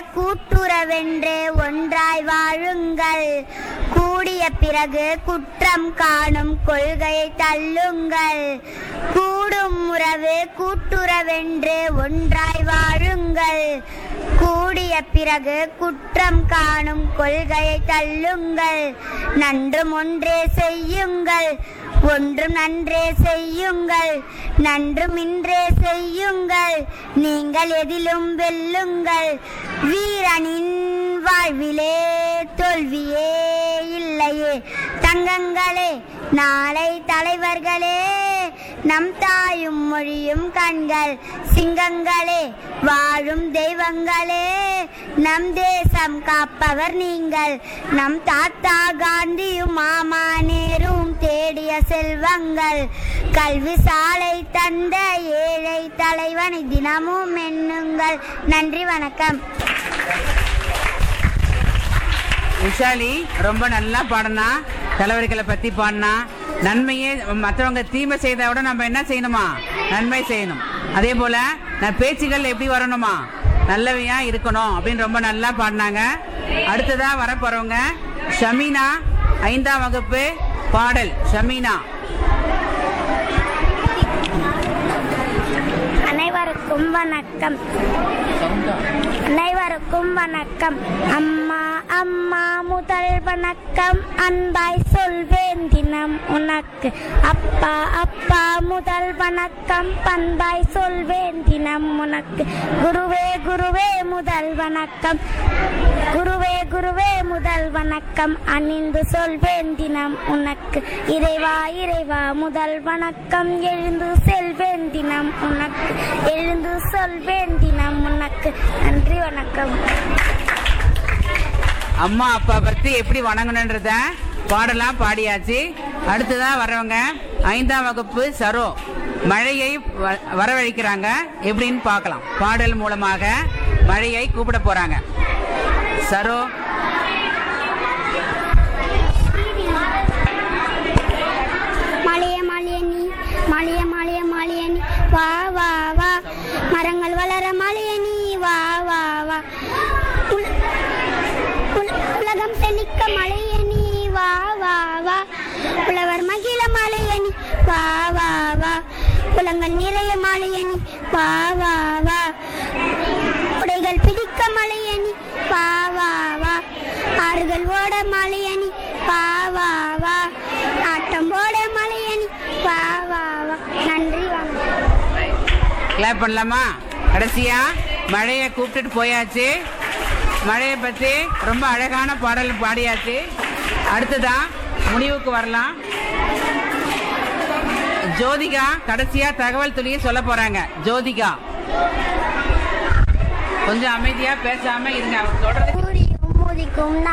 கூட்டுறவென்று ஒன்றாய் வாழுங்கள் கூடிய பிறகு குற்றம் காணும் கொள்கையை தள்ளுங்கள் கூடும் உறவு கூட்டுறவென்று ஒன்றாய் வாழுங்கள் கூடிய பிறகு குற்றம் காணும் கொள்கையை தள்ளுங்கள் நன்றும் ஒன்றே செய்யுங்கள் ஒன்றும் நன்றே செய்யுங்கள் நன்றும் இன்றே செய்யுங்கள் நீங்கள் எதிலும் வெல்லுங்கள் வீரனின் வாழ்விலே தோல்வியே இல்லையே தங்கங்களே நாளை தலைவர்களே நம் தாயும் மொழியும் கண்கள் சிங்கங்களே வாழும் தெய்வங்களே நம் தேசம் காப்பவர் நீங்கள் நம் தாத்தா காந்தியும் மாமா நேரும் தேடிய செல்வங்கள் கல்வி சாலை தந்த ஏழை தலைவனை தினமும் எண்ணுங்கள் நன்றி வணக்கம் விஷாலி ரொம்ப நல்லா பாடினா தலைவர்களை பத்தி பாடினா நன்மையே மற்றவங்க தீமை செய்தா விட நம்ம என்ன செய்யணுமா நன்மை செய்யணும் அதே போல நான் பேச்சுகள் எப்படி வரணுமா நல்லவையா இருக்கணும் அப்படின்னு ரொம்ப நல்லா பாடினாங்க அடுத்ததா வரப்போறவங்க ஷமீனா ஐந்தாம் வகுப்பு பாடல் ஷமீனா அனைவருக்கும் வணக்கம் அனைவருக்கும் வணக்கம் அம்மா அம்மா முதல் வணக்கம் அன்பாய் சொல்வேன் தினம் உனக்கு அப்பா அப்பா முதல் வணக்கம் பண்பாய் சொல்வேன் தினம் உனக்கு குருவே குருவே முதல் வணக்கம் குருவே குருவே முதல் வணக்கம் அணிந்து சொல்வேன் தினம் உனக்கு இறைவா இறைவா முதல் வணக்கம் எழுந்து செல்வேன் தினம் உனக்கு எழுந்து சொல்வேன் தினம் உனக்கு நன்றி வணக்கம் அம்மா அப்பா பத்தி எப்படி வணங்கணுன்றத பாடலாம் பாடியாச்சு அடுத்ததா வர்றவங்க ஐந்தாம் வகுப்பு சரோ மழையை வ- வரவழைக்கிறாங்க எப்படின்னு பார்க்கலாம் பாடல் மூலமாக மழையை கூப்பிட போறாங்க சரோ மலைய மலைய நீ மலைய மலைய மலைய நீ வா வா வா மரங்கள் வளர மலைய நீ வா வா வா உல- உல- உலகம் செழிக்க மலைய நீ வா வா வா புலவர் மகிழ மலைய நீ வா வா வா புலங்கள் நிறைய மலைய நீ வா வா வா உடைகள் பிடிக்க மலைய நீ வா வா வா ஆறுகள் ஓட மலைய நீ வா வா வா ஆட்டம் ஓட மலைய நீ வா வா வா நன்றி வணக்கம் கிளாப் பண்ணலாமா கடைசியா மழையை கூப்பிட்டுட்டு போயாச்சு மழையை பத்தி ரொம்ப அழகான பாடல் பாடியாச்சு அடுத்ததா முடிவுக்கு வரலாம் ஜோதிகா கடைசியா தகவல் துளியை சொல்ல போறாங்க ஜோதிகா கொஞ்சம் அமைதியா பேசாம இருங்க அவங்க சொல்றது கூடியும் முதிக்கும்